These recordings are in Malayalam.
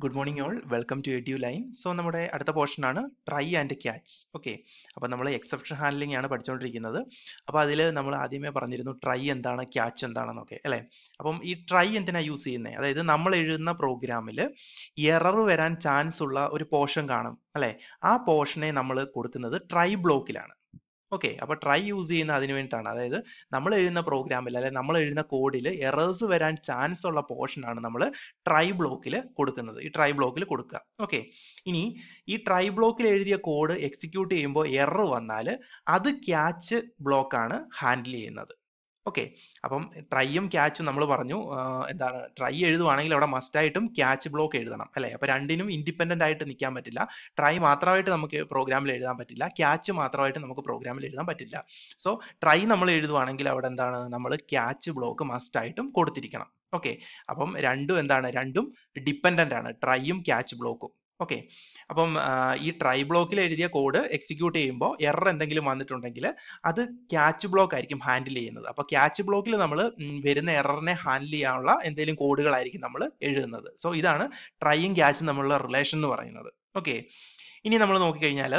good morning all welcome to Eduline so നമ്മുടെ അടുത്ത പോർഷൻ ആണ് ട്രൈ ആൻഡ് ക്യാച്ച് ഓക്കെ അപ്പോൾ നമ്മൾ എക്സെപ്ഷൻ ഹാൻഡ്ലിംഗ് ആണ് പഠിച്ചുകൊണ്ടിരിക്കുന്നത് അപ്പോൾ അതിൽ നമ്മൾ ആദ്യമേ പറഞ്ഞിരുന്നു ട്രൈ എന്താണ് ക്യാച്ച് എന്താണെന്നൊക്കെ അല്ലേ അപ്പം ഈ ട്രൈ എന്തിനാ യൂസ് ചെയ്യുന്നത് അതായത് നമ്മൾ എഴുതുന്ന പ്രോഗ്രാമിൽ എറർ വരാൻ ചാൻസ് ഉള്ള ഒരു പോർഷൻ കാണും അല്ലേ ആ പോർഷനെ നമ്മൾ കൊടുക്കുന്നത് ട്രൈ ബ്ലോക്കിലാണ് ഓക്കെ അപ്പൊ ട്രൈ യൂസ് ചെയ്യുന്ന അതിന് വേണ്ടിയിട്ടാണ് അതായത് നമ്മൾ എഴുതുന്ന പ്രോഗ്രാമിൽ അല്ലെ നമ്മൾ എഴുതുന്ന കോഡിൽ എറേഴ്സ് വരാൻ ചാൻസ് ഉള്ള പോർഷൻ ആണ് നമ്മൾ ട്രൈ ബ്ലോക്കിൽ കൊടുക്കുന്നത് ഈ ട്രൈ ബ്ലോക്കിൽ കൊടുക്കുക ഓക്കെ ഇനി ഈ ട്രൈ ബ്ലോക്കിൽ എഴുതിയ കോഡ് എക്സിക്യൂട്ട് ചെയ്യുമ്പോൾ എറർ വന്നാൽ അത് ക്യാച്ച് ബ്ലോക്കാണ് ഹാൻഡിൽ ചെയ്യുന്നത് ഓക്കെ അപ്പം ട്രൈയും ക്യാച്ചും നമ്മൾ പറഞ്ഞു എന്താണ് ട്രൈ എഴുതുവാണെങ്കിൽ അവിടെ മസ്റ്റ് ആയിട്ടും ക്യാച്ച് ബ്ലോക്ക് എഴുതണം അല്ലെ അപ്പൊ രണ്ടിനും ഇൻഡിപെൻഡന്റ് ആയിട്ട് നിൽക്കാൻ പറ്റില്ല ട്രൈ മാത്രമായിട്ട് നമുക്ക് പ്രോഗ്രാമിൽ എഴുതാൻ പറ്റില്ല ക്യാച്ച് മാത്രമായിട്ട് നമുക്ക് പ്രോഗ്രാമിൽ എഴുതാൻ പറ്റില്ല സോ ട്രൈ നമ്മൾ എഴുതുവാണെങ്കിൽ അവിടെ എന്താണ് നമ്മൾ ക്യാച്ച് ബ്ലോക്ക് മസ്റ്റ് ആയിട്ടും കൊടുത്തിരിക്കണം ഓക്കെ അപ്പം രണ്ടും എന്താണ് രണ്ടും ഡിപ്പെൻഡന്റ് ആണ് ട്രൈയും ക്യാച്ച് ബ്ലോക്കും ഓക്കെ അപ്പം ഈ ട്രൈ ബ്ലോക്കിൽ എഴുതിയ കോഡ് എക്സിക്യൂട്ട് ചെയ്യുമ്പോൾ എറർ എന്തെങ്കിലും വന്നിട്ടുണ്ടെങ്കിൽ അത് ക്യാച്ച് ബ്ലോക്ക് ആയിരിക്കും ഹാൻഡിൽ ചെയ്യുന്നത് അപ്പൊ ക്യാച്ച് ബ്ലോക്കിൽ നമ്മൾ വരുന്ന എററിനെ ഹാൻഡിൽ ചെയ്യാനുള്ള എന്തെങ്കിലും കോഡുകളായിരിക്കും നമ്മൾ എഴുതുന്നത് സോ ഇതാണ് ട്രൈയും ക്യാച്ചും തമ്മിലുള്ള റിലേഷൻ എന്ന് പറയുന്നത് ഓക്കെ ഇനി നമ്മൾ നോക്കിക്കഴിഞ്ഞാൽ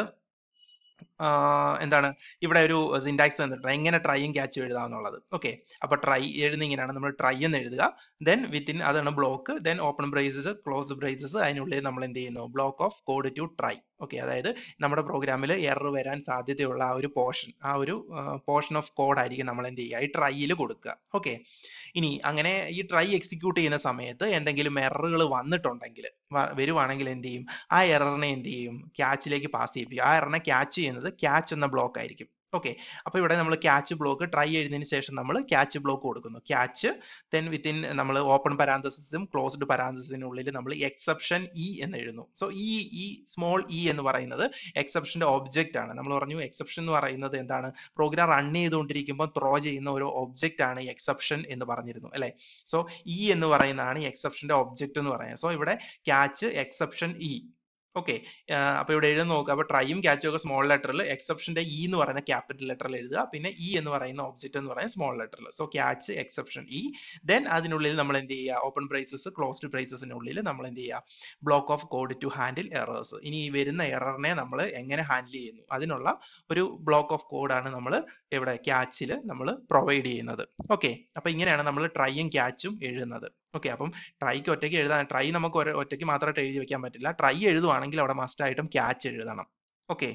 എന്താണ് ഇവിടെ ഒരു സിൻടാക്സ് തന്നിട്ടുണ്ട് എങ്ങനെ ട്രൈയും ക്യാച്ചും എഴുതാമെന്നുള്ളത് ഓക്കെ അപ്പൊ ട്രൈ എഴുതുന്ന ഇങ്ങനെയാണ് നമ്മൾ ട്രൈ എന്ന് എഴുതുക ദെൻ വിത്തിൻ അതാണ് block then open braces close braces അതിനുള്ളിൽ നമ്മൾ എന്ത് ചെയ്യുന്നു block of code to try okay അതായത് നമ്മുടെ പ്രോഗ്രാമിൽ എറർ വരാൻ സാധ്യതയുള്ള ആ ഒരു പോർഷൻ ആ ഒരു പോർഷൻ ഓഫ് കോഡ് ആയിരിക്കും നമ്മൾ എന്ത് ചെയ്യുക ഈ ട്രൈയിൽ കൊടുക്കുക ഓക്കെ ഇനി അങ്ങനെ ഈ ട്രൈ എക്സിക്യൂട്ട് ചെയ്യുന്ന സമയത്ത് എന്തെങ്കിലും എററുകൾ വന്നിട്ടുണ്ടെങ്കിൽ വരുവാണെങ്കിൽ എന്ത് ചെയ്യും ആ എററിനെ എന്ത് ചെയ്യും ക്യാച്ചിലേക്ക് പാസ് ചെയ്യിപ്പിക്കും ആ എററിനെ ക്യാച്ച് ചെയ്യുന്നത് ക്യാച്ച് എന്ന ബ്ലോക്ക് ആയിരിക്കും ഓക്കെ അപ്പൊ ഇവിടെ നമ്മൾ ക്യാച്ച് ബ്ലോക്ക് ട്രൈ എഴുതിയതിനു ശേഷം നമ്മൾ ക്യാച്ച് ബ്ലോക്ക് കൊടുക്കുന്നു ക്യാച്ച് ദെൻ വിത്തിൻ നമ്മൾ ഓപ്പൺ പരാന്തസിസും ക്ലോസ്ഡ് പരാന്തസിനുള്ളിൽ നമ്മൾ എക്സെപ്ഷൻ ഇ എന്ന് എഴുതുന്നു സോ ഈ ഈ സ്മോൾ ഇ എന്ന് പറയുന്നത് എക്സെപ്ഷന്റെ ഒബ്ജക്റ്റ് ആണ് നമ്മൾ പറഞ്ഞു എക്സെപ്ഷൻ എന്ന് പറയുന്നത് എന്താണ് പ്രോഗ്രാം റൺ ചെയ്തുകൊണ്ടിരിക്കുമ്പോൾ ത്രോ ചെയ്യുന്ന ഒരു ഒബ്ജക്റ്റ് ആണ് എക്സെപ്ഷൻ എന്ന് പറഞ്ഞിരുന്നു അല്ലെ സോ ഇ എന്ന് പറയുന്നതാണ് എക്സെപ്ഷന്റെ ഒബ്ജക്റ്റ് എന്ന് പറയുന്നത് സോ ഇവിടെ ക്യാച്ച് എക്സെപ്ഷൻ ഇ ഓക്കെ അപ്പൊ ഇവിടെ എഴുതി നോക്കുക അപ്പൊ ട്രൈയും ക്യാച്ചും ഒക്കെ സ്മോൾ ലെറ്ററിൽ എക്സെപ്ഷന്റെ ഇ എന്ന് പറയുന്ന ക്യാപിറ്റൽ ലെറ്ററിൽ എഴുതുക പിന്നെ ഇ എന്ന് പറയുന്ന ഒബ്ജക്റ്റ് എന്ന് പറയുന്ന സ്മോൾ ലെറ്ററിൽ so catch exception E then അതിനുള്ളിൽ നമ്മൾ എന്ത് ചെയ്യുക ഓപ്പൺ ബ്രേസസ് ക്ലോസ്ഡ് ബ്രേസസിനുള്ളിൽ നമ്മൾ എന്ത് ചെയ്യുക block of code to handle errors ഇനി ഈ വരുന്ന എററിനെ നമ്മൾ എങ്ങനെ ഹാൻഡിൽ ചെയ്യുന്നു അതിനുള്ള ഒരു ബ്ലോക്ക് ഓഫ് കോഡാണ് നമ്മൾ ഇവിടെ ക്യാച്ചിൽ നമ്മൾ പ്രൊവൈഡ് ചെയ്യുന്നത് ഓക്കെ അപ്പൊ ഇങ്ങനെയാണ് നമ്മൾ ട്രൈയും ക്യാച്ചും എഴുതുന്നത് ഓക്കെ അപ്പം ട്രൈക്ക് ഒറ്റയ്ക്ക് എഴുതാൻ ട്രൈ നമുക്ക് ഒറ്റയ്ക്ക് മാത്രമായിട്ട് എഴുതി വെക്കാൻ പറ്റില്ല ട്രൈ എഴുതുവാണെങ്കിൽ അവിടെ മസ്റ്റ് ആയിട്ടും ക്യാച്ച് എഴുതണം ഓക്കെ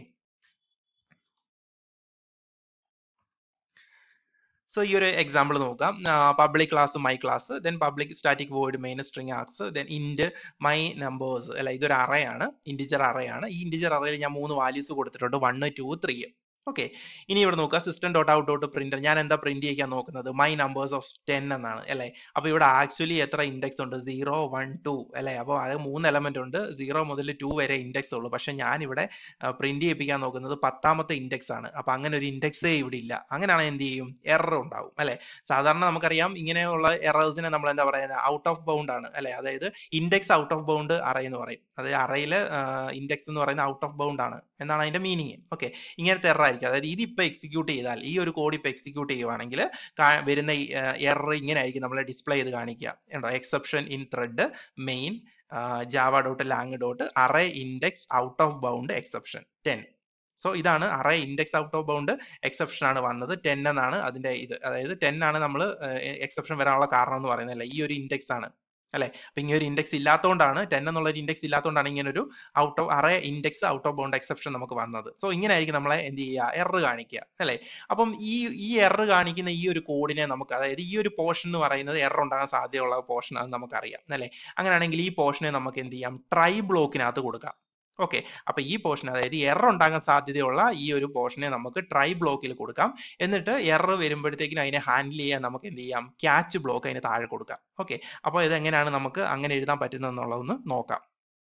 സോ ഈ ഒരു എക്സാമ്പിൾ നോക്കാം public class my class then public static void main string args then int my numbers അല്ല ഇതൊരു അറയാണ് ഇൻഡിജർ അറയാണ് ഈ ഇൻഡിജർ അറയിൽ ഞാൻ മൂന്ന് വാല്യൂസ് കൊടുത്തിട്ടുണ്ട് വൺ ടു ത്രീ ഓക്കെ ഇനി ഇവിടെ നോക്കുക system dot out dot println ഞാൻ എന്താ പ്രിന്റ് ചെയ്യാൻ നോക്കുന്നത് മൈ നമ്പേഴ്സ് ഓഫ് ടെൻ എന്നാണ് അല്ലെ അപ്പൊ ഇവിടെ ആക്ച്വലി എത്ര ഇൻഡെക്സ് ഉണ്ട് സീറോ വൺ ടു അല്ലെ അപ്പൊ അത് മൂന്ന് എലമെന്റ് ഉണ്ട് സീറോ മുതൽ ടു വരെ ഇൻഡെക്സ് ഉള്ളൂ പക്ഷെ ഞാൻ ഇവിടെ പ്രിന്റ് ചെയ്യിപ്പിക്കാൻ നോക്കുന്നത് പത്താമത്തെ ഇൻഡെക്സ് ആണ് അപ്പൊ അങ്ങനെ ഒരു ഇൻഡെക്സേ ഇവിടെ ഇല്ല അങ്ങനെയാണ് എന്ത് ചെയ്യും എറർ ഉണ്ടാവും അല്ലെ സാധാരണ നമുക്കറിയാം ഇങ്ങനെയുള്ള എറേഴ്സിനെ നമ്മൾ എന്താ പറയുന്നത് ഔട്ട് ഓഫ് ബൗണ്ട് ആണ് അല്ലെ അതായത് index out of bound array എന്ന് പറയും അതായത് അറയില് ഇൻഡെക്സ് എന്ന് പറയുന്നത് ഔട്ട് ഓഫ് ബൗണ്ട് ആണ് എന്നാണ് അതിന്റെ മീനിങ് ഓക്കെ ഇങ്ങനത്തെ എറർ ആയിരിക്കും അതായത് ഇത് ഇപ്പൊ എക്സിക്യൂട്ട് ചെയ്താൽ ഈ ഒരു കോഡ് ഇപ്പൊ എക്സിക്യൂട്ട് ചെയ്യുവാണെങ്കിൽ വരുന്ന എറർ ഇങ്ങനെ ആയിരിക്കും നമ്മൾ ഡിസ്പ്ലേ ചെയ്ത് കാണിക്കുക ഉണ്ടോ exception in thread main Java dot lang dot array index out of bound exception ten so ഇതാണ് array index out of bound exception ആണ് വന്നത് ടെൻ എന്നാണ് അതിന്റെ ഇത് അതായത് ടെൻ ആണ് നമ്മൾ എക്സെപ്ഷൻ വരാനുള്ള കാരണം എന്ന് പറയുന്നത് അല്ലെ ഈ ഒരു ഇൻഡെക്സ് ആണ് അല്ലെ അപ്പൊ ഇങ്ങനെ ഒരു ഇൻഡെക്സ് ഇല്ലാത്തതുകൊണ്ടാണ് ടെൻ എന്നുള്ള ഒരു ഇൻഡെക്സ് ഇല്ലാത്തതുകൊണ്ടാണ് ഇങ്ങനെ ഒരു out of array index out of bound exception നമുക്ക് വന്നത് സോ ഇങ്ങനെ ആയിരിക്കും നമ്മളെ എന്ത് ചെയ്യുക എറർ കാണിക്കുക അല്ലെ അപ്പം ഈ ഈ എറർ കാണിക്കുന്ന ഈ ഒരു കോഡിനെ നമുക്ക് അതായത് ഈ ഒരു പോർഷൻ എന്ന് പറയുന്നത് എറർ ഉണ്ടാകാൻ സാധ്യതയുള്ള പോർഷൻ അത് നമുക്കറിയാം അല്ലെ അങ്ങനെയാണെങ്കിൽ ഈ പോർഷനെ നമുക്ക് എന്ത് ചെയ്യാം ട്രൈ ബ്ലോക്കിനകത്ത് കൊടുക്കാം ഓക്കെ അപ്പൊ ഈ പോർഷൻ അതായത് എറർ ഉണ്ടാകാൻ സാധ്യതയുള്ള ഈ ഒരു പോർഷനെ നമുക്ക് ട്രൈ ബ്ലോക്കിൽ കൊടുക്കാം എന്നിട്ട് എറർ വരുമ്പോഴത്തേക്കിനും അതിനെ ഹാൻഡിൽ ചെയ്യാൻ നമുക്ക് എന്ത് ചെയ്യാം ക്യാച്ച് ബ്ലോക്ക് അതിന് താഴെ കൊടുക്കാം ഓക്കെ അപ്പോൾ ഇത് എങ്ങനെയാണ് നമുക്ക് അങ്ങനെ എഴുതാൻ പറ്റുന്നതെന്നുള്ളതൊന്ന് നോക്കാം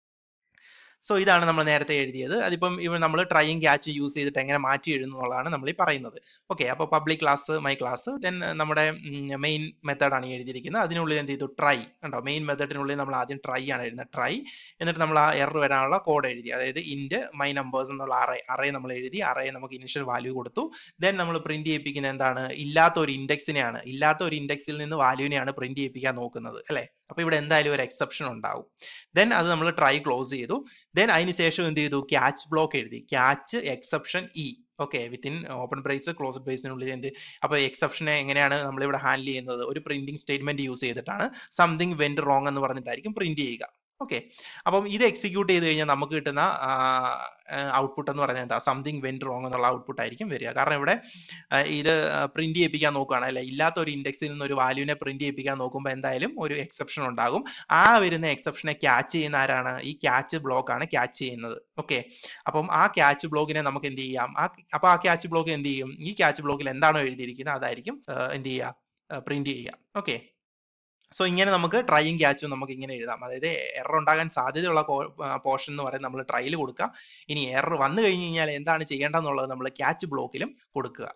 സോ ഇതാണ് നമ്മൾ നേരത്തെ എഴുതിയത് അതിപ്പം ഇവ നമ്മൾ ട്രൈയും ക്യാച്ച് യൂസ് ചെയ്തിട്ട് എങ്ങനെ മാറ്റി എഴുതുന്നുള്ളതാണ് നമ്മൾ ഈ പറയുന്നത് ഓക്കെ അപ്പോൾ public class my class then നമ്മുടെ മെയിൻ മെത്തേഡാണ് ഈ എഴുതിയിരിക്കുന്നത് അതിനുള്ളിൽ എന്ത് ചെയ്തു ട്രൈ കണ്ടോ മെയിൻ മെത്തേഡിനുള്ളിൽ നമ്മൾ ആദ്യം ട്രൈ ആണ് എഴുതുന്നത് ട്രൈ എന്നിട്ട് നമ്മൾ ആ എറർ വരാനുള്ള കോഡ് എഴുതി അതായത് ഇൻഡ് മൈ നമ്പേഴ്സ് എന്നുള്ള അറേ അറേ നമ്മൾ എഴുതി അറേ നമുക്ക് ഇനിഷ്യൽ വാല്യൂ കൊടുത്തു ദെൻ നമ്മൾ പ്രിന്റ് ചെയ്യിപ്പിക്കുന്ന എന്താണ് ഇല്ലാത്ത ഒരു ഇൻഡെക്സിനെയാണ് ഇല്ലാത്ത ഒരു ഇൻഡെക്സിൽ നിന്ന് വാല്യൂവിനെയാണ് പ്രിന്റ് ചെയ്യിപ്പിക്കാൻ നോക്കുന്നത് അല്ലെ അപ്പൊ ഇവിടെ എന്തായാലും ഒരു എക്സെപ്ഷൻ ഉണ്ടാവും ദെൻ അത് നമ്മൾ ട്രൈ ക്ലോസ് ചെയ്തു ദെൻ അതിന് ശേഷം എന്ത് ചെയ്തു ക്യാച്ച് ബ്ലോക്ക് എഴുതി catch exception e okay within open brace close ബ്രേസിനുള്ളിൽ എന്ത് അപ്പൊ എക്സെപ്ഷനെ എങ്ങനെയാണ് നമ്മൾ ഇവിടെ ഹാൻഡിൽ ചെയ്യുന്നത് ഒരു പ്രിന്റിംഗ് സ്റ്റേറ്റ്മെന്റ് യൂസ് ചെയ്തിട്ടാണ് സംതിങ് വെന്റ് റോങ് എന്ന് പറഞ്ഞിട്ടായിരിക്കും പ്രിന്റ് ചെയ്യുക ഓക്കെ അപ്പം ഇത് എക്സിക്യൂട്ട് ചെയ്ത് കഴിഞ്ഞാൽ നമുക്ക് കിട്ടുന്ന ഔട്ട്പുട്ട് എന്ന് പറയുന്നത് എന്താ സംതിങ് വെന്റ് റോങ് എന്നുള്ള ഔട്ട്പുട്ട് ആയിരിക്കും വരിക കാരണം ഇവിടെ ആ, ഇത് പ്രിന്റ് ചെയ്യിപ്പിക്കാൻ നോക്കുകയാണ് അല്ലെ ഇല്ലാത്ത ഒരു ഇൻഡെക്സിൽ നിന്ന് ഒരു വാല്യൂവിനെ പ്രിന്റ് ചെയ്യിപ്പിക്കാൻ നോക്കുമ്പോൾ എന്തായാലും ഒരു എക്സെപ്ഷൻ ഉണ്ടാകും ആ വരുന്ന എക്സെപ്ഷനെ ക്യാച്ച് ചെയ്യുന്ന ആരാണ് ഈ ക്യാച്ച് ബ്ലോക്ക് ആണ് ക്യാച്ച് ചെയ്യുന്നത് ഓക്കെ അപ്പം ആ ക്യാച്ച് ബ്ലോക്കിനെ നമുക്ക് എന്ത് ചെയ്യാം ആ അപ്പൊ ആ ക്യാച്ച് ബ്ലോക്ക് എന്ത് ചെയ്യും ഈ ക്യാച്ച് ബ്ലോക്കിൽ എന്താണോ എഴുതിയിരിക്കുന്നത് അതായിരിക്കും ആ, എന്ത് ചെയ്യുക പ്രിന്റ് ചെയ്യുക ഓക്കെ സോ ഇങ്ങനെ നമുക്ക് ട്രൈയും ക്യാച്ചും നമുക്ക് ഇങ്ങനെ എഴുതാം അതായത് എറർ ഉണ്ടാകാൻ സാധ്യതയുള്ള പോർഷൻ എന്ന് പറയുന്നത് നമ്മൾ ട്രയൽ കൊടുക്കുക ഇനി എറർ വന്നു കഴിഞ്ഞ് കഴിഞ്ഞാൽ എന്താണ് ചെയ്യേണ്ടതെന്നുള്ളത് നമ്മൾ ക്യാച്ച് ബ്ലോക്കിലും കൊടുക്കുക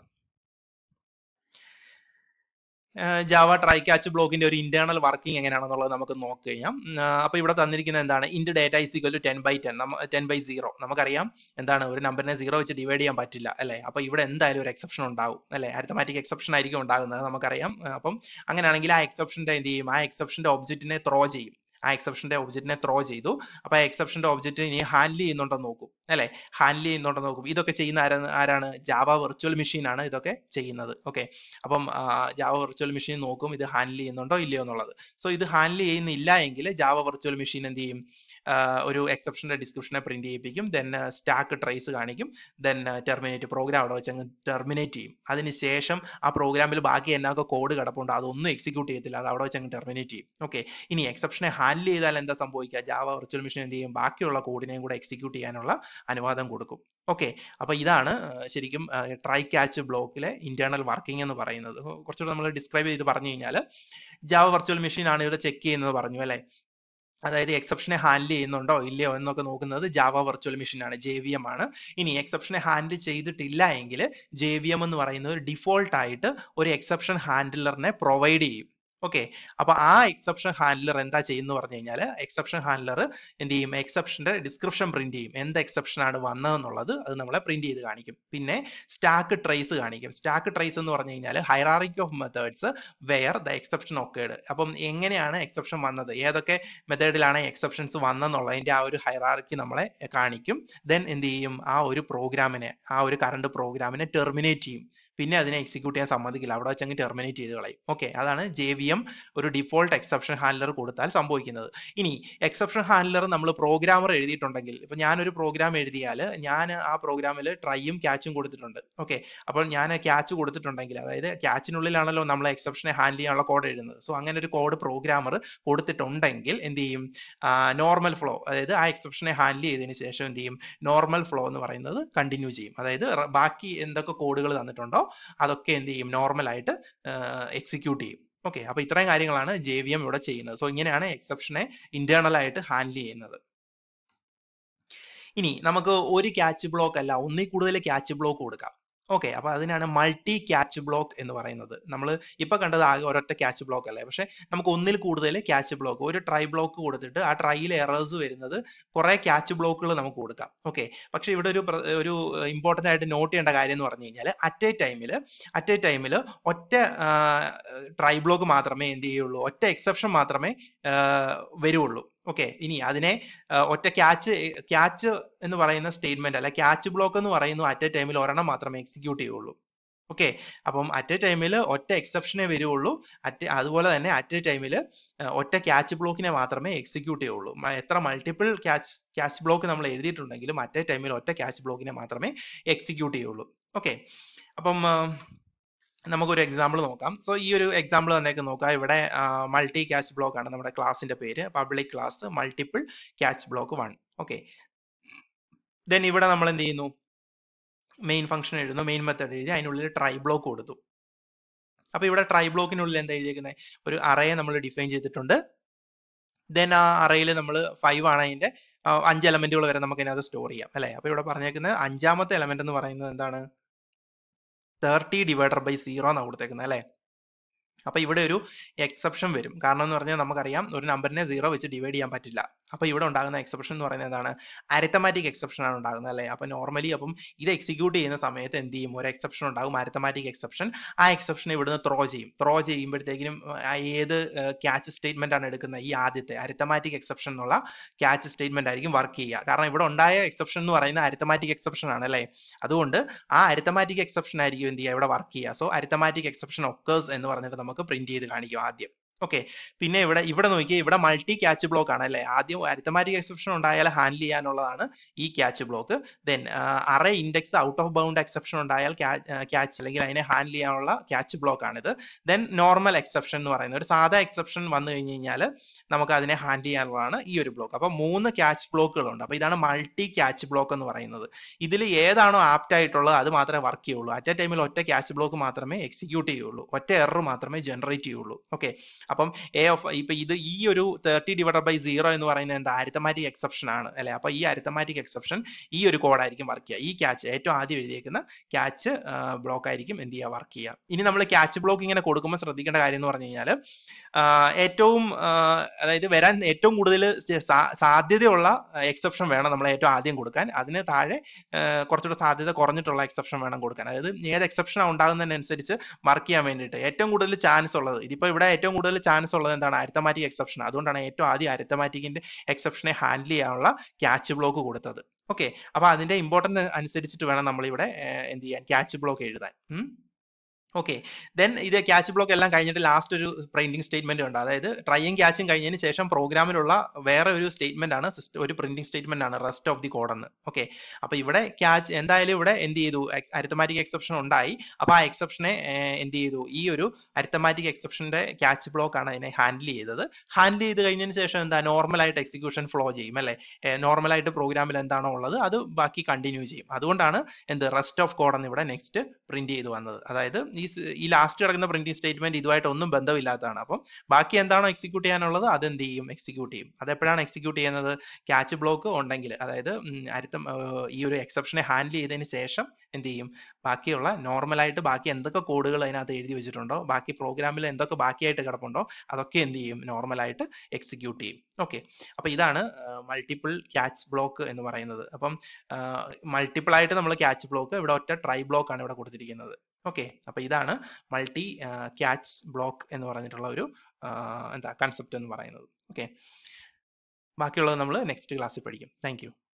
ജാവ ട്രൈ ക്യാച്ച് ബ്ലോക്കിന്റെ ഒരു ഇന്റേണൽ വർക്കിംഗ് എങ്ങനെയാണെന്നുള്ളത് നമുക്ക് നോക്കി കഴിഞ്ഞാൽ അപ്പൊ ഇവിടെ തന്നിരിക്കുന്നത് എന്താണ് int data is equal to ten by ten ten by zero നമുക്കറിയാം എന്താണ് ഒരു നമ്പറിനെ സീറോ വെച്ച് ഡിവൈഡ് ചെയ്യാൻ പറ്റില്ല അല്ലെ അപ്പൊ ഇവിടെ എന്തായാലും ഒരു എക്സെപ്ഷൻ ഉണ്ടാവും അല്ലെ അരിത്തമാറ്റിക് എക്സെപ്ഷൻ ആയിരിക്കും ഉണ്ടാകുന്നത് നമുക്കറിയാം ആ, അപ്പം അങ്ങനെയാണെങ്കിൽ ആ എക്സെപ്ഷന്റെ എന്ത് ചെയ്യും ആ എക്സെപ്ഷന്റെ ഒബ്ജക്റ്റിനെ ത്രോ ചെയ്യും ആ എക്സെപ്ഷന്റെ ഒബ്ജക്റ്റിനെ ത്രോ ചെയ്തു അപ്പൊ ആ എക്സെപ്ഷന്റെ ഒബ്ജക്റ്റ് ഇനി ഹാൻഡിൽ ചെയ്യുന്നുണ്ടോ നോക്കും അല്ലെ ഹാൻഡിൽ ചെയ്യുന്നുണ്ടോ നോക്കും ഇതൊക്കെ ചെയ്യുന്ന ആരാണ് ആരാണ് ജാവ വെർച്വൽ മെഷീൻ ആണ് ഇതൊക്കെ ചെയ്യുന്നത് ഓക്കെ അപ്പം ജാവ വെർച്വൽ മെഷീൻ നോക്കും ഇത് ഹാൻഡിൽ ചെയ്യുന്നുണ്ടോ ഇല്ലയോ എന്നുള്ളത് സോ ഇത് ഹാൻഡിൽ ചെയ്യുന്നില്ല എങ്കിൽ ജാവ വെർച്വൽ മെഷീൻ എന്ത് ചെയ്യും ആ, ഒരു എക്സെപ്ഷന്റെ ഡിസ്ക്രിപ്ഷനെ പ്രിന്റ് ചെയ്യിപ്പിക്കും ദെൻ സ്റ്റാക്ക് ട്രേസ് കാണിക്കും ദെൻ ടെർമിനേറ്റ് പ്രോഗ്രാം അവിടെ വെച്ച് അങ്ങ് ടെർമിനേറ്റ് ചെയ്യും അതിനുശേഷം ആ പ്രോഗ്രാമിൽ ബാക്കി എന്നൊക്കെ കോഡ് കിടപ്പുണ്ട് അതൊന്നും എക്സിക്യൂട്ട് ചെയ്യത്തില്ല അത് അവിടെ വെച്ച് അങ്ങ് ടെർമിനേറ്റ് ചെയ്യും ഓക്കെ ഇനി എക്സെപ്ഷനെ ഹാൻഡിൽ ചെയ്താൽ എന്താ സംഭവിക്കുക ജാവ വെർച്വൽ മെഷീൻ എന്ത് ചെയ്യും ബാക്കിയുള്ള കോഡിനെയും കൂടെ എക്സിക്യൂട്ട് ചെയ്യാനുള്ള അനുവാദം കൊടുക്കും ഓക്കെ അപ്പൊ ഇതാണ് ആ, ശരിക്കും ട്രൈ ക്യാച്ച് ബ്ലോക്കിലെ ഇന്റേണൽ വർക്കിംഗ് എന്ന് പറയുന്നത് കുറച്ചുകൂടെ നമ്മൾ ഡിസ്ക്രൈബ് ചെയ്ത് പറഞ്ഞു കഴിഞ്ഞാൽ ജാവ വെർച്വൽ മെഷീൻ ആണ് ഇവിടെ ചെക്ക് ചെയ്യുന്നത് പറഞ്ഞു അല്ലെ അതായത് എക്സെപ്ഷനെ ഹാൻഡിൽ ചെയ്യുന്നുണ്ടോ ഇല്ലയോ എന്നൊക്കെ നോക്കുന്നത് ജാവ വെർച്വൽ മെഷീൻ ആണ് ജെ വി എം ആണ് ഇനി എക്സെപ്ഷനെ ഹാൻഡിൽ ചെയ്തിട്ടില്ല എങ്കിൽ ജെ വി എം എന്ന് പറയുന്നത് ഒരു ഡിഫോൾട്ട് ആയിട്ട് ഒരു എക്സെപ്ഷൻ ഹാൻഡിലറിനെ പ്രൊവൈഡ് ചെയ്യും ഓക്കെ അപ്പൊ ആ എക്സെപ്ഷൻ ഹാൻഡിലർ എന്താ ചെയ്യുന്നു പറഞ്ഞു കഴിഞ്ഞാൽ എക്സെപ്ഷൻ ഹാൻഡിലർ എന്ത് ചെയ്യും എക്സെപ്ഷന്റെ ഡിസ്ക്രിപ്ഷൻ പ്രിന്റ് ചെയ്യും എന്ത് എക്സെപ്ഷൻ ആണ് വന്നതെന്നുള്ളത് അത് നമ്മളെ പ്രിന്റ് ചെയ്ത് കാണിക്കും പിന്നെ സ്റ്റാക്ക് ട്രേസ് കാണിക്കും സ്റ്റാക്ക് ട്രേസ് എന്ന് പറഞ്ഞു കഴിഞ്ഞാൽ hierarchic of methods where the exception occurred അപ്പം എങ്ങനെയാണ് എക്സെപ്ഷൻ വന്നത് ഏതൊക്കെ മെത്തേഡിലാണ് എക്സെപ്ഷൻസ് വന്നെന്നുള്ളതിന്റെ ആ ഒരു ഹൈറാർക്കി നമ്മളെ കാണിക്കും ദെൻ എന്ത് ചെയ്യും ആ ഒരു പ്രോഗ്രാമിനെ ആ ഒരു കറണ്ട് പ്രോഗ്രാമിനെ ടെർമിനേറ്റ് ചെയ്യും പിന്നെ അതിനെ എക്സിക്യൂട്ട് ചെയ്യാൻ സമ്മതിക്കില്ല അവിടെ വെച്ച് അങ്ങ് ടെർമിനേറ്റ് ചെയ്ത് കളയും ഓക്കെ അതാണ് ജെ വി എം ഒരു ഡിഫോൾട്ട് എക്സെപ്ഷൻ ഹാൻഡലർ കൊടുത്താൽ സംഭവിക്കുന്നത് ഇനി എക്സെപ്ഷൻ ഹാൻഡലർ നമ്മൾ പ്രോഗ്രാമർ എഴുതിയിട്ടുണ്ടെങ്കിൽ ഇപ്പൊ ഞാനൊരു പ്രോഗ്രാം എഴുതിയാൽ ഞാൻ ആ പ്രോഗ്രാമിൽ ട്രൈയും ക്യാച്ചും കൊടുത്തിട്ടുണ്ട് ഓക്കെ അപ്പോൾ ഞാൻ ക്യാച്ച് കൊടുത്തിട്ടുണ്ടെങ്കിൽ അതായത് ക്യാച്ചിനുള്ളിലാണല്ലോ നമ്മൾ എക്സെപ്ഷനെ ഹാൻഡിൽ ചെയ്യാനുള്ള കോഡ് എഴുതുന്നത് സോ അങ്ങനെ ഒരു കോഡ് പ്രോഗ്രാമർ കൊടുത്തിട്ടുണ്ടെങ്കിൽ എന്ത് ചെയ്യും നോർമൽ ഫ്ലോ അതായത് ആ എക്സെപ്ഷനെ ഹാൻഡിൽ ചെയ്തതിന് ശേഷം എന്ത് ചെയ്യും നോർമൽ ഫ്ലോ എന്ന് പറയുന്നത് കണ്ടിന്യൂ ചെയ്യും അതായത് റ- ബാക്കി എന്തൊക്കെ കോഡുകൾ തന്നിട്ടുണ്ടോ അതൊക്കെ എന്ത് ചെയ്യും നോർമൽ ആയിട്ട് എക്സിക്യൂട്ട് ചെയ്യും ഓക്കെ അപ്പൊ ഇത്രയും കാര്യങ്ങളാണ് ജെ വി എം ഇവിടെ ചെയ്യുന്നത് സോ ഇങ്ങനെയാണ് എക്സെപ്ഷനെ ഇന്റേണൽ ആയിട്ട് ഹാൻഡിൽ ചെയ്യുന്നത് ഇനി നമുക്ക് ഒരു ക്യാച്ച് ബ്ലോക്ക് അല്ല ഒന്നിൽ കൂടുതൽ ക്യാച്ച് ബ്ലോക്ക് കൊടുക്കാം ഓക്കെ അപ്പൊ അതിനാണ് മൾട്ടി ക്യാച്ച് ബ്ലോക്ക് എന്ന് പറയുന്നത് നമ്മൾ ഇപ്പൊ കണ്ടത് ആകെ ഒരൊറ്റ ക്യാച്ച് ബ്ലോക്ക് അല്ലേ പക്ഷെ നമുക്ക് ഒന്നിൽ കൂടുതൽ ക്യാച്ച് ബ്ലോക്ക് ഒരു ട്രൈ ബ്ലോക്ക് കൊടുത്തിട്ട് ആ ട്രൈയിൽ എറേഴ്സ് വരുന്നത് കുറെ ക്യാച്ച് ബ്ലോക്കുകൾ നമുക്ക് കൊടുക്കാം ഓക്കെ പക്ഷെ ഇവിടെ ഒരു പ്ര- ഒരു ഇമ്പോർട്ടന്റ് ആയിട്ട് നോട്ട് ചെയ്യേണ്ട കാര്യം എന്ന് പറഞ്ഞു കഴിഞ്ഞാൽ അറ്റ് എ ടൈമിൽ അറ്റ് എ ടൈമിൽ ഒറ്റ ട്രൈ ബ്ലോക്ക് മാത്രമേ എന്ത് ചെയ്യുള്ളൂ ഒറ്റ എക്സെപ്ഷൻ മാത്രമേ ആ, വരുള്ളൂ ഓക്കെ ഇനി അതിനെ ആ, ഒറ്റ ക്യാച്ച് ക്യാച്ച് എന്ന് പറയുന്ന സ്റ്റേറ്റ്മെന്റ് അല്ല ക്യാച്ച് ബ്ലോക്ക് എന്ന് പറയുന്നു അറ്റ് എ ടൈമിൽ ഒരെണ്ണം മാത്രമേ എക്സിക്യൂട്ട് ചെയ്യുള്ളൂ ഓക്കെ അപ്പം അറ്റ് എ ടൈമിൽ ഒറ്റ എക്സെപ്ഷനെ വരുള്ളൂ അറ്റ് അതുപോലെ തന്നെ അറ്റ് എ ടൈമിൽ ഒറ്റ ക്യാച്ച് ബ്ലോക്കിനെ മാത്രമേ എക്സിക്യൂട്ട് ചെയ്യുള്ളൂ മ- എത്ര മൾട്ടിപ്പിൾ ക്യാച്ച് ക്യാച്ച് ബ്ലോക്ക് നമ്മൾ എഴുതിയിട്ടുണ്ടെങ്കിലും അറ്റ് എ ടൈമിൽ ഒറ്റ ക്യാച്ച് ബ്ലോക്കിനെ മാത്രമേ എക്സിക്യൂട്ട് ചെയ്യുള്ളൂ ഓക്കെ അപ്പം ആ, നമുക്കൊരു എക്സാമ്പിൾ നോക്കാം സോ ഈ ഒരു എക്സാമ്പിൾ തന്നേക്ക് നോക്കാം ഇവിടെ മൾട്ടി ക്യാച്ച് ബ്ലോക്ക് ആണ് നമ്മുടെ ക്ലാസിന്റെ പേര് public class multiple catch block one okay then ഇവിടെ നമ്മൾ എന്ത് ചെയ്യുന്നു മെയിൻ ഫംഗ്ഷൻ എഴുതുന്നു മെയിൻ മെത്തേഡ് എഴുതി അതിനുള്ളിൽ ട്രൈ ബ്ലോക്ക് കൊടുത്തു അപ്പൊ ഇവിടെ ട്രൈ ബ്ലോക്കിനുള്ളിൽ എന്താ എഴുതിയിരിക്കുന്നത് ഒരു അറയെ നമ്മൾ ഡിഫൈൻ ചെയ്തിട്ടുണ്ട് ദെൻ ആ അറയിൽ നമ്മൾ ഫൈവ് ആണ് അതിന്റെ ആ, അഞ്ച് എലമെന്റുകൾ വരെ നമുക്ക് അതിനകത്ത് സ്റ്റോർ ചെയ്യാം അല്ലെ അപ്പൊ ഇവിടെ പറഞ്ഞേക്കുന്നത് അഞ്ചാമത്തെ എലമെന്റ് എന്ന് പറയുന്നത് എന്താണ് തേർട്ടി ഡിവൈഡർ ബൈ സീറോ എന്നാണ് കൊടുത്തേക്കുന്നത് അല്ലെ അപ്പൊ ഇവിടെ ഒരു എക്സെപ്ഷൻ വരും കാരണം എന്ന് പറഞ്ഞാൽ നമുക്കറിയാം ഒരു നമ്പറിനെ സീറോ വെച്ച് ഡിവൈഡ് ചെയ്യാൻ പറ്റില്ല അപ്പൊ ഇവിടെ ഉണ്ടാകുന്ന എക്സെപ്ഷൻ എന്ന് പറയുന്നത് എന്താണ് അരിത്തമാറ്റിക് എക്സെപ്ഷൻ ആണ് ഉണ്ടാകുന്നത് അല്ലേ അപ്പൊ നോർമലി അപ്പം ഇത് എക്സിക്യൂട്ട് ചെയ്യുന്ന സമയത്ത് എന്ത് ചെയ്യും ഒരു എക്സെപ്ഷൻ ഉണ്ടാകും അരിത്തമാറ്റിക് എക്സെപ്ഷൻ ആ എക്സെപ്ഷൻ ഇവിടുന്ന് ത്രോ ചെയ്യും ത്രോ ചെയ്യുമ്പോഴത്തേക്കിനും ആ ഏത് ക്യാച്ച് സ്റ്റേറ്റ്മെന്റ് ആണ് എടുക്കുന്നത് ഈ ആദ്യത്തെ അരിത്തമാറ്റിക് എക്സെപ്ഷൻ എന്നുള്ള ക്യാച്ച് സ്റ്റേറ്റ്മെന്റ് ആയിരിക്കും വർക്ക് ചെയ്യുക കാരണം ഇവിടെ ഉണ്ടായ എക്സെപ്ഷൻ എന്ന് പറയുന്നത് അരിത്തമാറ്റിക് എക്സെപ്ഷൻ ആണ് അല്ലേ അതുകൊണ്ട് ആ അരിത്തമാറ്റിക് എക്സെപ്ഷൻ ആയിരിക്കും എന്ത് ചെയ്യുക ഇവിടെ വർക്ക് ചെയ്യുക സോ അരിത്തമാറ്റിക് എക്സെപ്ഷൻ ഒക്കേഴ്സ് എന്ന് പറഞ്ഞിട്ട് നമുക്ക് പ്രിന്റ് ചെയ്ത് കാണിക്കും ആദ്യം ഓക്കെ പിന്നെ ഇവിടെ ഇവിടെ നോക്കിയാൽ ഇവിടെ മൾട്ടി ക്യാച്ച് ബ്ലോക്ക് ആണ് അല്ലേ ആദ്യം അരിത്തമാറ്റിക് എക്സെപ്ഷൻ ഉണ്ടായാൽ ഹാൻഡിൽ ചെയ്യാനുള്ളതാണ് ഈ catch block then array index out of bound exception ഉണ്ടായാൽ ക്യാച്ച് അല്ലെങ്കിൽ അതിനെ ഹാൻഡിൽ ചെയ്യാനുള്ള ക്യാച്ച് ബ്ലോക്ക് ആണിത് ദെൻ നോർമൽ എക്സെപ്ഷൻ എന്ന് പറയുന്നത് ഒരു സാധാ എക്സെപ്ഷൻ വന്നു കഴിഞ്ഞ് കഴിഞ്ഞാൽ നമുക്ക് അതിനെ ഹാൻഡിൽ ചെയ്യാനുള്ളതാണ് ഈ ഒരു ബ്ലോക്ക് അപ്പൊ മൂന്ന് ക്യാച്ച് ബ്ലോക്കുകളുണ്ട് അപ്പൊ ഇതാണ് മൾട്ടി ക്യാച്ച് ബ്ലോക്ക് എന്ന് പറയുന്നത് ഇതിൽ ഏതാണോ ആപ്റ്റ് ആയിട്ടുള്ളത് അത് മാത്രമേ വർക്ക് ചെയ്യുള്ളൂ അറ്റ് എ ടൈമിൽ ഒറ്റ ക്യാച്ച് ബ്ലോക്ക് മാത്രമേ എക്സിക്യൂട്ട് ചെയ്യുള്ളൂ ഒറ്റ എറർ മാത്രമേ ജനറേറ്റ് ചെയ്യുള്ളൂ ഓക്കെ അപ്പം എ ഓഫ് ഇപ്പൊ ഇത് ഈ ഒരു തേർട്ടി ഡിവൈഡ് ബൈ സീറോ എന്ന് പറയുന്നത് എന്താ അരിത്തമാറ്റിക് എക്സെപ്ഷൻ ആണ് അല്ലെ അപ്പൊ ഈ അരിത്തമാറ്റിക് എക്സെപ്ഷൻ ഈ ഒരു കോഡായിരിക്കും വർക്ക് ചെയ്യുക ഈ ക്യാച്ച് ഏറ്റവും ആദ്യം എഴുതിയേക്കുന്ന ക്യാച്ച് ബ്ലോക്ക് ആയിരിക്കും എന്ത് ചെയ്യുക വർക്ക് ചെയ്യുക ഇനി നമ്മൾ ക്യാച്ച് ബ്ലോക്ക് ഇങ്ങനെ കൊടുക്കുമ്പോൾ ശ്രദ്ധിക്കേണ്ട കാര്യം എന്ന് പറഞ്ഞു കഴിഞ്ഞാൽ ഏറ്റവും അതായത് വരാൻ ഏറ്റവും കൂടുതൽ സാധ്യതയുള്ള എക്സെപ്ഷൻ വേണം നമ്മൾ ഏറ്റവും ആദ്യം കൊടുക്കാൻ അതിന് താഴെ കുറച്ചുകൂടെ സാധ്യത കുറഞ്ഞിട്ടുള്ള എക്സെപ്ഷൻ വേണം കൊടുക്കാൻ അതായത് ഏത് എക്സെപ്ഷൻ ഉണ്ടാകുന്നതിനനുസരിച്ച് വർക്ക് ചെയ്യാൻ വേണ്ടിയിട്ട് ഏറ്റവും കൂടുതൽ ചാൻസ് ഉള്ളത് ഇതിപ്പോൾ ഇവിടെ ഏറ്റവും കൂടുതൽ ചാൻസ് ഉള്ളത് എന്താണ് അരിത്തമാറ്റിക് എക്സെപ്ഷൻ അതുകൊണ്ടാണ് ഏറ്റവും ആദ്യം അരിത്തമാറ്റിക്കിന്റെ എക്സെപ്ഷനെ ഹാൻഡിൽ ചെയ്യാനുള്ള ക്യാച്ച് ബ്ലോക്ക് കൊടുത്തത് ഓക്കെ അപ്പൊ അതിന്റെ ഇമ്പോർട്ടൻസ് അനുസരിച്ചിട്ട് വേണം നമ്മൾ ഇവിടെ എന്ത് ചെയ്യാൻ ക്യാച്ച് ബ്ലോക്ക് എഴുതാൻ ഓക്കെ ദെൻ ഇത് ക്യാച്ച് ബ്ലോക്ക് എല്ലാം കഴിഞ്ഞിട്ട് ലാസ്റ്റ് ഒരു പ്രിന്റിംഗ് സ്റ്റേറ്റ്മെന്റ് ഉണ്ട് അതായത് ട്രൈയും ക്യാച്ചും കഴിഞ്ഞതിന് ശേഷം പ്രോഗ്രാമിലുള്ള വേറെ ഒരു സ്റ്റേറ്റ്മെന്റ് ആണ് ഒരു പ്രിന്റിംഗ് സ്റ്റേറ്റ്മെന്റ് ആണ് റെസ്റ്റ് ഓഫ് ദി കോഡ് എന്ന് ഓക്കെ അപ്പൊ ഇവിടെ ക്യാച്ച് എന്തായാലും ഇവിടെ എന്ത് ചെയ്തു അരിത്തമാറ്റിക് എക്സെപ്ഷൻ ഉണ്ടായി അപ്പൊ ആ എക്സെപ്ഷനെ എന്ത് ചെയ്തു ഈ ഒരു അരിത്തമാറ്റിക് എക്സെപ്ഷന്റെ ക്യാച്ച് ബ്ലോക്ക് ആണ് അതിനെ ഹാൻഡിൽ ചെയ്തത് ഹാൻഡിൽ ചെയ്ത് കഴിഞ്ഞതിന് ശേഷം എന്താ നോർമൽ ആയിട്ട് എക്സിക്യൂഷൻ ഫ്ലോ ചെയ്യും അല്ലെ നോർമൽ ആയിട്ട് പ്രോഗ്രാമിൽ എന്താണോ ഉള്ളത് അത് ബാക്കി കണ്ടിന്യൂ ചെയ്യും അതുകൊണ്ടാണ് എന്ത് റെസ്റ്റ് ഓഫ് കോഡ് എന്ന് ഇവിടെ നെക്സ്റ്റ് പ്രിന്റ് ചെയ്ത് വന്നത് അതായത് ഈ ഈ ലാസ്റ്റ് കിടക്കുന്ന പ്രിന്റിംഗ് സ്റ്റേറ്റ്മെന്റ് ഇതുമായിട്ട് ഒന്നും ബന്ധമില്ലാത്തതാണ് അപ്പം ബാക്കി എന്താണോ എക്സിക്യൂട്ട് ചെയ്യാനുള്ളത് അത് എന്ത് ചെയ്യും എക്സിക്യൂട്ട് ചെയ്യും അതെപ്പോഴാണ് എക്സിക്യൂട്ട് ചെയ്യുന്നത് ക്യാച്ച് ബ്ലോക്ക് ഉണ്ടെങ്കിൽ അതായത് അരുത്തം ഈ ഒരു എക്സെപ്ഷനെ ഹാൻഡിൽ ചെയ്തതിന് ശേഷം എന്ത് ചെയ്യും ബാക്കിയുള്ള നോർമലായിട്ട് ബാക്കി എന്തൊക്കെ കോഡുകൾ അതിനകത്ത് എഴുതി വെച്ചിട്ടുണ്ടോ ബാക്കി പ്രോഗ്രാമിൽ എന്തൊക്കെ ബാക്കിയായിട്ട് കിടപ്പുണ്ടോ അതൊക്കെ എന്ത് ചെയ്യും നോർമലായിട്ട് എക്സിക്യൂട്ട് ചെയ്യും ഓക്കെ അപ്പൊ ഇതാണ് മൾട്ടിപ്പിൾ ക്യാച്ച് ബ്ലോക്ക് എന്ന് പറയുന്നത് അപ്പം മൾട്ടിപ്പിൾ ആയിട്ട് നമ്മൾ ക്യാച്ച് ബ്ലോക്ക് ഇവിടെ ഒറ്റ ട്രൈ ബ്ലോക്ക് ആണ് ഇവിടെ കൊടുത്തിരിക്കുന്നത് ഓക്കെ അപ്പൊ ഇതാണ് മൾട്ടി ക്യാച്ച് ബ്ലോക്ക് എന്ന് പറഞ്ഞിട്ടുള്ള ഒരു എന്താ കൺസെപ്റ്റ് എന്ന് പറയുന്നത് ഓക്കെ ബാക്കിയുള്ളത് നമ്മൾ നെക്സ്റ്റ് ക്ലാസ്സിൽ പഠിക്കും താങ്ക്